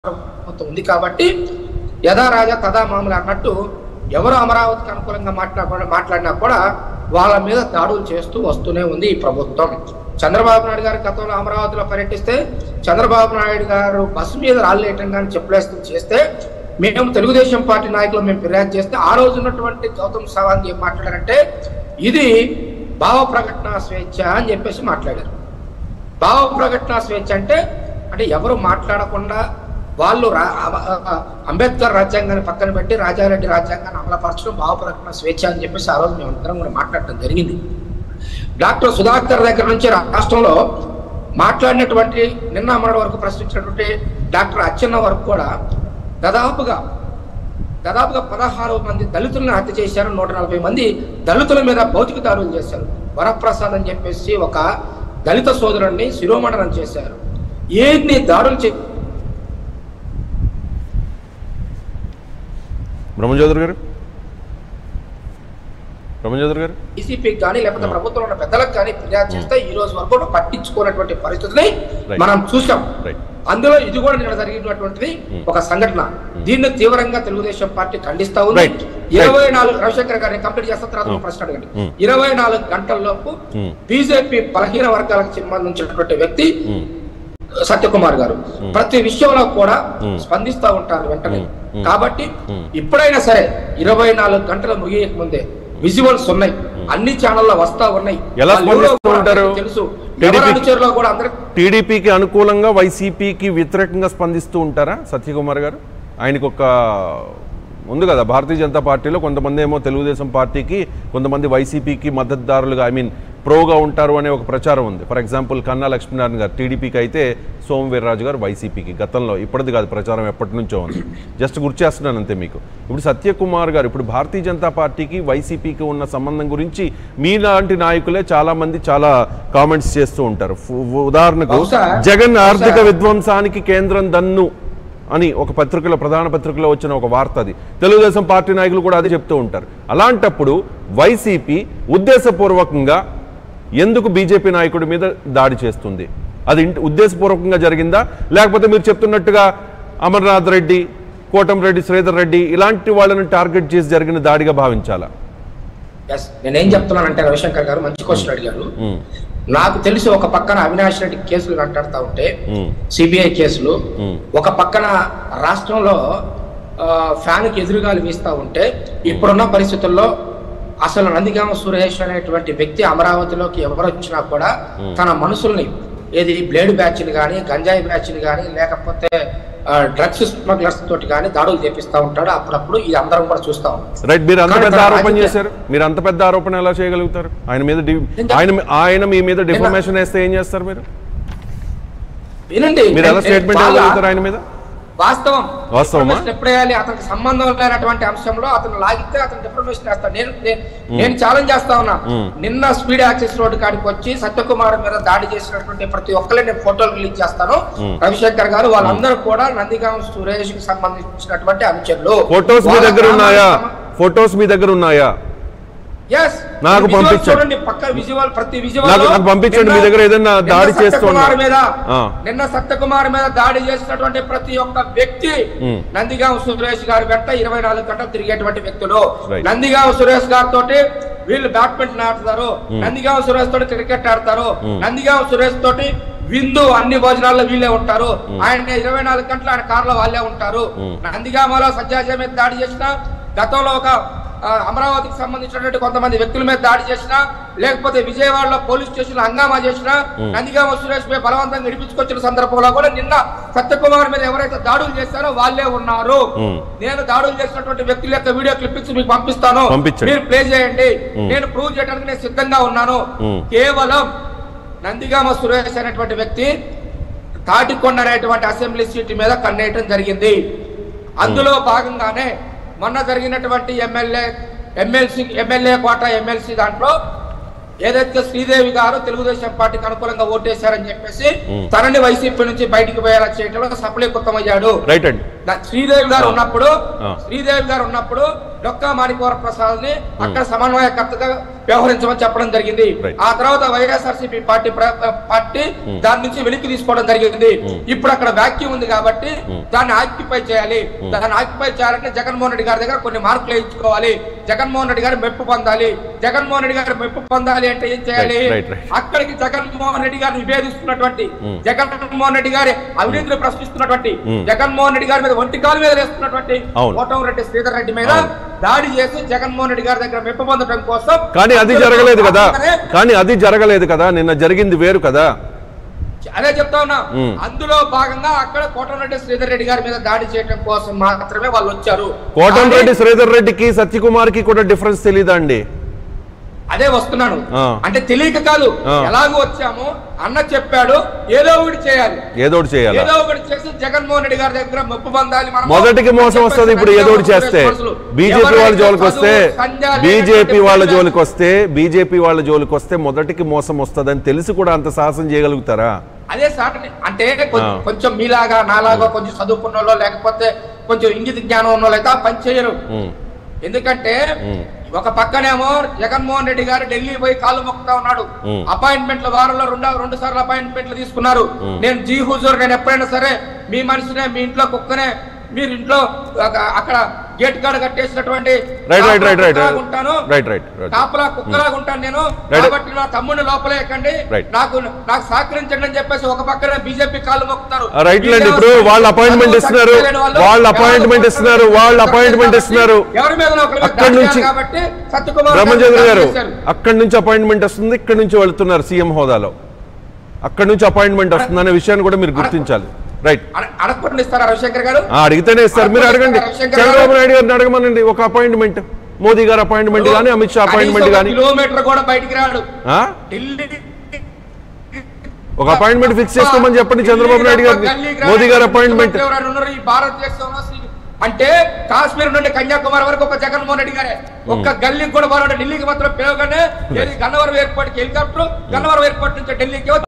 ప్రభుత్వం ఉంది కాబట్టి యథా రాజా తదా మామూలు అన్నట్టు ఎవరు అమరావతికి అనుకూలంగా మాట్లాడ మాట్లాడినా కూడా వాళ్ళ మీద దాడులు చేస్తూ వస్తూనే ఉంది ఈ ప్రభుత్వం చంద్రబాబు నాయుడు గారు గతంలో అమరావతిలో పర్యటిస్తే చంద్రబాబు నాయుడు గారు బస్సు మీద రాళ్ళేయటం కానీ చెప్పులేస్తూ చేస్తే మేము తెలుగుదేశం పార్టీ నాయకులు మేము ఫిర్యాదు చేస్తే ఆ రోజు ఉన్నటువంటి గౌతమ్ సవాంగ్ ఏం మాట్లాడారంటే ఇది భావ ప్రకటన స్వేచ్ఛ అని చెప్పేసి మాట్లాడారు భావ ప్రకటన స్వేచ్ఛ అంటే అంటే ఎవరు మాట్లాడకుండా వాళ్ళు రా- అ- అ- అంబేద్కర్ రాజ్యాంగాన్ని పక్కన పెట్టి రాజారెడ్డి రాజ్యాంగాన్ని అమలుపరచడం భావ ప్రకటన స్వేచ్ఛ అని చెప్పేసి ఆ రోజు మేము అందరం కూడా మాట్లాడటం జరిగింది డాక్టర్ సుధాకర్ దగ్గర నుంచి రాష్ట్రంలో మాట్లాడినటువంటి నిన్న మొన్నటి వరకు ప్రశ్నించినటువంటి డాక్టర్ అచ్చెన్న వరకు కూడా దాదాపుగా దాదాపుగా పదహారు మంది దళితులను హత్య చేశారు నూట నలభై మంది దళితుల మీద భౌతిక దాడులు చేశారు వరప్రసాద్ అని చెప్పేసి ఒక దళిత సోదరుడిని శిరోమండనం చేశారు ఎన్ని దాడులు చే బ్రహ్మజ్యోతి గారు బ్రహ్మజ్యోతి గారు డీసీపీకి కానీ లేకపోతే ప్రభుత్వంలో ఉన్న పెద్దలకు కానీ ఫిర్యాదు చేస్తే ఈ రోజు వరకు కూడా పట్టించుకున్నటువంటి పరిస్థితిని Right. మనం చూసాం రైట్ అందులో ఇది కూడా నిన్న జరిగినటువంటిది Hmm. ఒక సంఘటన దీన్ని తీవ్రంగా తెలుగుదేశం పార్టీ ఖండిస్తా ఉంది Right. ఇరవై నాలుగు రవిశంకర్ గారిని కంప్లీట్ చేసిన తర్వాత Hmm. ఒక ప్రశ్న అడగండి Hmm. ఇరవై నాలుగు గంటల్లోపు Hmm. బీజేపీ బలహీన వర్గాలకు సంబంధించినటువంటి వ్యక్తి ఉమ్, సత్యకుమార్ గారు Hmm. ప్రతి విషయంలో కూడా Hmm. స్పందిస్తా ఉంటారు వెంటనే Hmm. Hmm. కాబట్టి Hmm. ఇప్పుడైనా సరే ఇరవై నాలుగు గంటలు ముగియక ముందే విజువల్స్ ఉన్నాయి అన్ని ఛానల్లో వస్తా ఉన్నాయి ఎలా వాళ్ళు ఎవరో స్పందిస్తూ కూడా ఉంటారు? అందరికీ తెలుసు TDP ఎవరు అనుచరులో కూడా అందరికి టీడీపీకి అనుకూలంగా వైసీపీకి వ్యతిరేకంగా స్పందిస్తూ ఉంటారా సత్యకుమార్ గారు ఆయనకు ఒక ఉంది కదా భారతీయ జనతా పార్టీలో కొంతమంది ఏమో తెలుగుదేశం పార్టీకి కొంతమంది వైసీపీకి మద్దతుదారులుగా ఐ మీన్ ప్రోగా ఉంటారు అనే ఒక ప్రచారం ఉంది ఫర్ ఎగ్జాంపుల్ కన్నా లక్ష్మీనారాయణ గారు టీడీపీకి అయితే సోమ వీర్రాజు గారు వైసీపీకి గతంలో ఇప్పటిది కాదు ప్రచారం ఎప్పటి నుంచో ఉంది జస్ట్ గుర్తు చేస్తున్నాను అంతే మీకు ఇప్పుడు సత్యకుమార్ గారు ఇప్పుడు భారతీయ జనతా పార్టీకి వైసీపీకి ఉన్న సంబంధం గురించి మీలాంటి నాయకులే చాలా మంది చాలా కామెంట్స్ చేస్తూ ఉంటారు ఫు- ఉదాహరణకు బహుశా- జగన్ ఆర్థిక బహుశా- విధ్వంసానికి కేంద్రం దన్ను అని ఒక పత్రికలో ప్రధాన పత్రికలో వచ్చిన ఒక వార్త అది తెలుగుదేశం పార్టీ నాయకులు కూడా అదే చెప్తూ ఉంటారు అలాంటప్పుడు వైసీపీ ఉద్దేశపూర్వకంగా ఎందుకు బీజేపీ నాయకుడి మీద దాడి చేస్తుంది అది ఇంట- ఉద్దేశపూర్వకంగా జరిగిందా లేకపోతే మీరు చెప్తున్నట్టుగా అమర్నాథ్ రెడ్డి కోటంరెడ్డి శ్రీధర్ రెడ్డి ఇలాంటి వాళ్ళని టార్గెట్ చేసి జరిగిన దాడిగా భావించాలా ఎస్ నేనేం చెప్తున్నానంటే రవిశంకర్ గారు మంచి క్వశ్చన్ అడిగారు ఉమ్, నాకు తెలిసి ఒక పక్కన అవినాష్ రెడ్డి కేసులు మాట్లాడుతూ ఉంటే ఉమ్, సిబిఐ కేసులు ఉమ్. ఒక పక్కన రాష్ట్రంలో ఆ, ఫ్యాన్కి ఎదురుగాలు వీస్తూ ఉంటే ఇప్పుడున్న పరిస్థితుల్లో అసలు నందిగామ సురేష్ అనేటువంటి వ్యక్తి అమరావతిలోకి ఎవరు వచ్చినా కూడా తన మనుషుల్ని ఏది బ్లేడ్ బ్యాచ్ని కానీ గంజాయి బ్యాచ్ని కానీ లేకపోతే డ్రగ్స్ స్మగ్లర్స్ తోటి కానీ దాడులు చేపిస్తూ ఉంటాడు అప్పుడప్పుడు ఇది అందరం కూడా చూస్తా ఉంటాం రైట్ మీరు అంత కానీ పెద్ద తన ఆరోపణ రాజకీయ- చేశారు మీరు అంత పెద్ద ఆరోపణ ఎలా చేయగలుగుతారు ఆయన మీద డి- నేను- ఆయన ఆయన మీ మీద డిఫర్మేషన్ వేస్తే ఏం చేస్తారు మీరు వినండి మీరు ఎలా నేను- స్టేట్మెంట్ చాలా ఇవ్వగలుగుతారు ఆయన మీద వాస్తవం వాస్తవమా? డిఫర్మేషన్ ఎప్పుడు వేయాలి అతనికి సంబంధం లేనటువంటి అంశంలో అతను లాగితే అతను డిఫర్మేషన్ వేస్తాడు నేను నేను- నేను ఛాలెంజ్ చేస్తా ఉన్నా మ్మ్. నిన్న స్పీడ్ యాక్సెస్ రోడ్ కాడికి వచ్చి సత్యకుమార్ మీద దాడి చేసినటువంటి ప్రతి ఒక్కరిని నేను ఫోటోలు రిలీజ్ చేస్తాను మ్మ్. రవిశంకర్ గారు వాళ్ళందరూ కూడా నందిగాం సురేష్ కి సంబంధించినటువంటి అనుచరులు ఫొటోస్ మీ వాళ్ళ దగ్గర ఉన్నాయా గ్రామానికి ఫొటోస్ మీ దగ్గర ఉన్నాయా Yes. నాకు Visual పంపించండి. చూడండి పక్క విజువల్ ప్రతి విజువల్ నాకు- నాకు పంపించండి. మీ దగ్గర ఏదైనా దాడి చేస్తున్నా- మీద ఆ. నిన్న సత్యకుమార్ మీద దాడి చేసినటువంటి ప్రతి ఒక్క వ్యక్తి మ్. నందిగాం సురేష్ గారి వెంట ఇరవై నాలుగు గంటలు తిరిగేటువంటి వ్యక్తులు Right. నందిగాం సురేష్ గారితో వీళ్ళు బ్యాడ్మింటన్ ఆడతారు నందిగాం సురేష్ తోటి క్రికెట్ ఆడతారు నందిగాం సురేష్ తోటి విందు అన్ని భోజనాల్లో వీళ్ళే ఉంటారు ఆయన ఇరవై నాలుగు గంటలు ఆయన కారులో వాళ్ళే ఉంటారు నందిగామలో సజ్జాజ మీద దాడి చేసిన గతంలో ఒక ఆ, అమరావతికి సంబంధించినటువంటి కొంతమంది వ్యక్తుల మీద దాడి చేసిన లేకపోతే విజయవాడలో పోలీస్ స్టేషన్ లో హంగామా చేసిన నందిగామ సురేష్ పై బలవంతంగా ఇడిపించుకొచ్చిన సందర్భంలో కూడా నిన్న సత్యకుమార్ మీద ఎవరైతే దాడులు చేశారో వాళ్ళే ఉన్నారు మ్. నేను దాడులు చేసినటువంటి వ్యక్తుల యొక్క వీడియో క్లిప్పింగ్స్ మీకు పంపిస్తాను పంపించండి. మీరు ప్లే చేయండి నేను ప్రూవ్ చేయడానికి నేను సిద్ధంగా ఉన్నాను మ్. కేవలం నందిగామ సురేష్ అనేటువంటి వ్యక్తి తాటికొండ అనేటువంటి అసెంబ్లీ సీట్ మీద కన్నేయటం జరిగింది అందులో భాగంగానే మొన్న జరిగినటువంటి MLA MLC MLA quota MLC దాంట్లో ఏదైతే శ్రీదేవి గారు తెలుగుదేశం పార్టీకి అనుకూలంగా ఓటేశారని చెప్పేసి తనని వైసీపీ నుంచి బయటికి పోయేలా చేయడంలో సఫలీకృతమయ్యాడు రైట్ అండి దా- శ్రీదేవి గారు ఉన్నప్పుడు ఆ. శ్రీదేవి గారు ఉన్నప్పుడు డొక్కా మాణికవర ప్రసాద్ ని అక్కడ సమన్వయకర్తగా వ్యవహరించమని చెప్పడం జరిగింది Right. ఆ తర్వాత వైఎస్ఆర్సీపీ పార్టీ ప్ర- పార్టీ దాని నుంచి వెనక్కి తీసుకోవడం జరిగింది ఇప్పుడు అక్కడ వ్యాక్యూమ్ ఉంది కాబట్టి దాన్ని ఆక్యుపై చేయాలి దాన్ని ఆక్యుపై చేయాలంటే జగన్మోహన్ రెడ్డి గారి దగ్గర కొన్ని మార్కులు వేయించుకోవాలి జగన్మోహన్ రెడ్డి గారు మెప్పు పొందాలి జగన్మోహన్ రెడ్డి గారు మెప్పు పొందాలి అంటే ఏం చేయాలి Right, right, right. అక్కడికి జగన్మోహన్ రెడ్డి గారిని విభేదిస్తున్నటువంటి జగన్మోహన్ రెడ్డి గారి అవినీతిని ప్రశ్నిస్తున్నటువంటి జగన్మోహన్ రెడ్డి గారి మీద ఒంటి కాలు మీద వేస్తున్నటువంటి అవును. కోటమిరెడ్డి శ్రీధర్ రెడ్డి మీద అవును. దాడి చేసి జగన్మోహన్ రెడ్డి గారి దగ్గర మెప్పు పొందడం కోసం కానీ అది జరగలేదు కదా కానీ అది జరగలేదు కదా నిన్న జరిగింది వేరు కదా అదే చెప్తా ఉన్నా ఉమ్. అందులో భాగంగా అక్కడ కోటమిరెడ్డి శ్రీధర్ రెడ్డి గారి మీద దాడి చేయడం కోసం మాత్రమే వాళ్ళు వచ్చారు కోటంరెడ్డి కానీ శ్రీధర్ రెడ్డికి సత్యకుమార్కి కూడా డిఫరెన్స్ తెలీదా అండి అదే వస్తున్నాను ఆ. అంటే తెలియక కాదు ఆ. ఎలాగో వచ్చాము అన్న చెప్పాడు ఏదో ఒకటి చేయాలి ఏదో ఒకటి చేయాలా ఏదో ఒకటి చేసి జగన్మోహన్ రెడ్డి గారి దగ్గర మెప్పు పొందాలి మనము. మొదటికి మోసం వస్తుంది ఇప్పుడు ఏదో ఒకటి చేస్తే బీజేపీ వాళ్ళ జోలికి వస్తే బీజేపీ వాళ్ళ జోలికి వస్తే బీజేపీ వాళ్ళ జోలికి వస్తే మొదటికి మోసం వస్తుందని తెలిసి కూడా అంత సాహసం చేయగలుగుతారా అదే సార్ అంటే కొం- ఆ. కొంచెం మీలాగా నాలాగా కొంచెం చదువుకున్న వాళ్ళు లేకపోతే కొంచెం ఇంగిత జ్ఞానం ఉన్న వాళ్ళు అయితే ఆ పని చేయరు ఉమ్, ఎందుకంటే ఉమ్. ఒక పక్కనేమో జగన్మోహన్ రెడ్డి గారు ఢిల్లీ పోయి కాళ్ళు మొక్కుతా ఉన్నాడు ఉమ్. అపాయింట్మెంట్ల వారంలో రెండు రెండు సార్లు అపాయింట్మెంట్లు తీసుకున్నారు నేను జీ హుజూర్ నేను ఎప్పుడైనా సరే మీ మనిషినే మీ ఇంట్లో కుక్కనే మీరు ఇంట్లో ఒక- అక్కడ గేట్ కాడ కట్టేసినటువంటి రైట్ రైట్ రైట్ రైట్ కుక్కలాగా ఉంటాను రైట్ రైట్ రైట్ కాపలా కుక్కలాగా ఉంటాను నేను Right. కాబట్టి నా తమ్ముడిని లోపలే ఎక్కండి Right. నాకు నాకు సహకరించండి అని చెప్పేసి ఒక పక్కన బీజేపీ కాళ్ళు మొక్కుతారు రైట్ లేండి ఇప్పుడు వాళ్ళు అపాయింట్మెంట్ ఇస్తున్నారు వాళ్ళు అపాయింట్మెంట్ ఇస్తున్నారు వాళ్ళు అపాయింట్మెంట్ ఇస్తున్నారు ఎవరి మీద ఒకరి మీద అక్కడి దాడి నుంచి చేయాలి కాబట్టి సత్యకుమార్ బ్రహ్మచంద్ర గారు చేశారు. అక్కడి నుంచి అపాయింట్మెంట్ వస్తుంది ఇక్కడి నుంచి వెళ్తున్నారు సీఎం హోదాలో అక్కడి నుంచి అపాయింట్మెంట్ వస్తుంది అనే విషయాన్ని కూడా మీరు గుర్తించాలి రైట్ అడ- అడగకుండా ఇస్తారా రవిశంకర్ గారు ఆ, అడిగితేనే ఇస్తారు మీరు అడగండి చంద్రబాబు నాయుడు గారిని అడగమనండి ఒక అపాయింట్మెంట్ మోదీ గారు అపాయింట్మెంట్ కానీ అమిత్ షా అపాయింట్మెంట్ కనీసం ఒక కానీ కిలోమీటర్ కూడా బయటికి రాడు ఢిల్లీ ఒక అపాయింట్మెంట్ ఫిక్స్ చేసుకోమని చెప్పండి చంద్రబాబు నాయుడు గారికి మోదీ గారు అపాయింట్మెంట్ ఎవరైనా ఉన్నారు ఈ భారతదేశంలో శ్రీ- అంటే కాశ్మీర్ నుండి కన్యాకుమారి వరకు ఒక జగన్మోహన్ రెడ్డి గారే ఒక్క గల్లీకి కూడా బాగా ఢిల్లీకి మాత్రం పిలవగానే ఏది గన్నవరం ఎయిర్పోర్ట్ కి హెలికాప్టర్ గన్నవరం ఎయిర్పోర్ట్ నుంచి ఢిల్లీకి